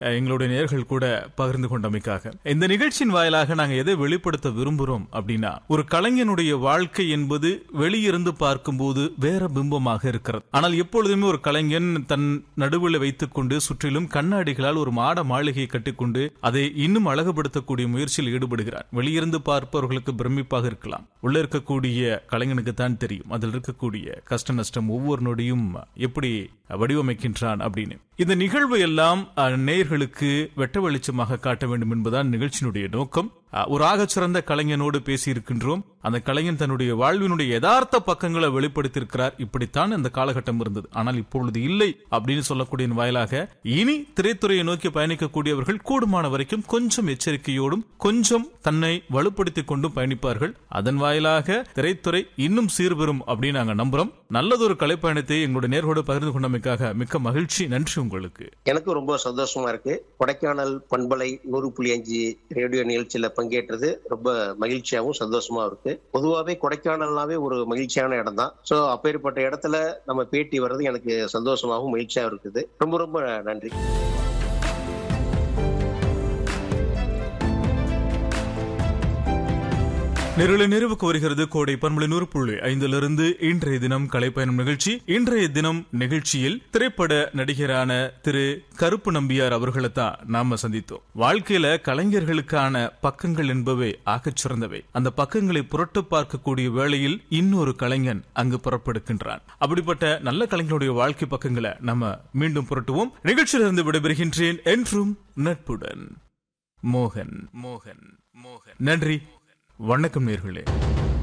அஹ், எங்களுடைய நேர்கள் கூட பகிர்ந்து கொண்டமைக்காக இந்த நிகழ்ச்சியின் வாயிலாக நாங்க எதை வெளிப்படுத்த விரும்புறோம் அப்படின்னா ஒரு கலைஞனுடைய வாழ்க்கை என்பது வெளியிருந்து பார்க்கும்போது வேற பிம்பமாக இருக்கிறது ஆனால் எப்பொழுதுமே ஒரு கலைஞன் தன் நடுவில் வைத்துக் கொண்டு சுற்றிலும் கண்ணாடிகளால் ஒரு மாட மாளிகையை கட்டிக்கொண்டு அதை இன்னும் அழகுபடுத்தக்கூடிய முயற்சியில் ஈடுபடுகிறான் வெளியிருந்து பார்ப்பவர்களுக்கு பிரமிப்பாக இருக்கலாம் உள்ள இருக்கக்கூடிய கலைஞனுக்கு தான் தெரியும் அதில் இருக்கக்கூடிய கஷ்ட நஷ்டம் ஒவ்வொரு நொடியும் எப்படி வடிவமைக்கின்றான் அப்படின்னு இந்த நிகழ்வு எல்லாம் அஹ், நேயர்களுக்கு வெட்ட வெளிச்சமாக காட்ட வேண்டும் என்பதுதான் நிகழ்ச்சியினுடைய நோக்கம் அஹ், ஒரு ஆகச்சிறந்த கலைஞனோடு பேசியிருக்கின்றோம் அந்த கலைஞன் தன்னுடைய வாழ்வினுடைய யதார்த்த பக்கங்களை வெளிப்படுத்தியிருக்கிறார் இப்படித்தான் இந்த காலகட்டம் இருந்தது ஆனால் இப்பொழுது இல்லை அப்படின்னு சொல்லக்கூடிய வாயிலாக இனி திரைத்துறையை நோக்கி பயணிக்கக்கூடியவர்கள் கூடுமான வரைக்கும் கொஞ்சம் எச்சரிக்கையோடும் கொஞ்சம் தன்னை வலுப்படுத்திக் கொண்டும் பயணிப்பார்கள் அதன் வாயிலாக திரைத்துறை இன்னும் சீர்பெறும் அப்படின்னு நாங்க நம்புறோம் நல்லதொரு கலைப்பயணத்தை எங்களுடைய நேர்களோடு பகிர்ந்து கொண்டமைக்காக மிக்க மகிழ்ச்சி நன்றி உங்களுக்கு எனக்கு ரொம்ப சந்தோஷமா இருக்கு கொடைக்கானல் பண்பலை நூறு புள்ளி அஞ்சு ரேடியோ நிகழ்ச்சியில பங்கேற்றது ரொம்ப மகிழ்ச்சியாகவும் சந்தோஷமா இருக்கு பொதுவாகவே கொடைக்கானல்னாவே ஒரு மகிழ்ச்சியான இடம் தான் ஸோ அப்பேற்பட்ட இடத்துல நம்ம பேட்டி வர்றது எனக்கு சந்தோஷமாகவும் மகிழ்ச்சியாகவும் இருக்குது ரொம்ப ரொம்ப நன்றி நிரல நிறைவுக்கு வருகிறது கோடை பன்மொழி நூறு புள்ளி ஐந்திலிருந்து இன்றைய தினம் கலைப்பயணம் நிகழ்ச்சி இன்றைய தினம் நிகழ்ச்சியில் திரைப்பட நடிகரான திரு கருப்பு நம்பியார் அவர்களை தான் நாம சந்தித்தோம் வாழ்க்கையில கலைஞர்களுக்கான பக்கங்கள் என்பவை ஆகச் சிறந்தவை அந்த பக்கங்களை புரட்டு பார்க்கக்கூடிய வேளையில் இன்னொரு கலைஞன் அங்கு புறப்படுகின்றான் அப்படிப்பட்ட நல்ல கலைஞருடைய வாழ்க்கை பக்கங்களை நம்ம மீண்டும் புரட்டுவோம் நிகழ்ச்சியிலிருந்து விடைபெறுகின்றேன் என்றும் நட்புடன் மோகன் மோகன் மோகன் நன்றி வணக்கம் நேர்களே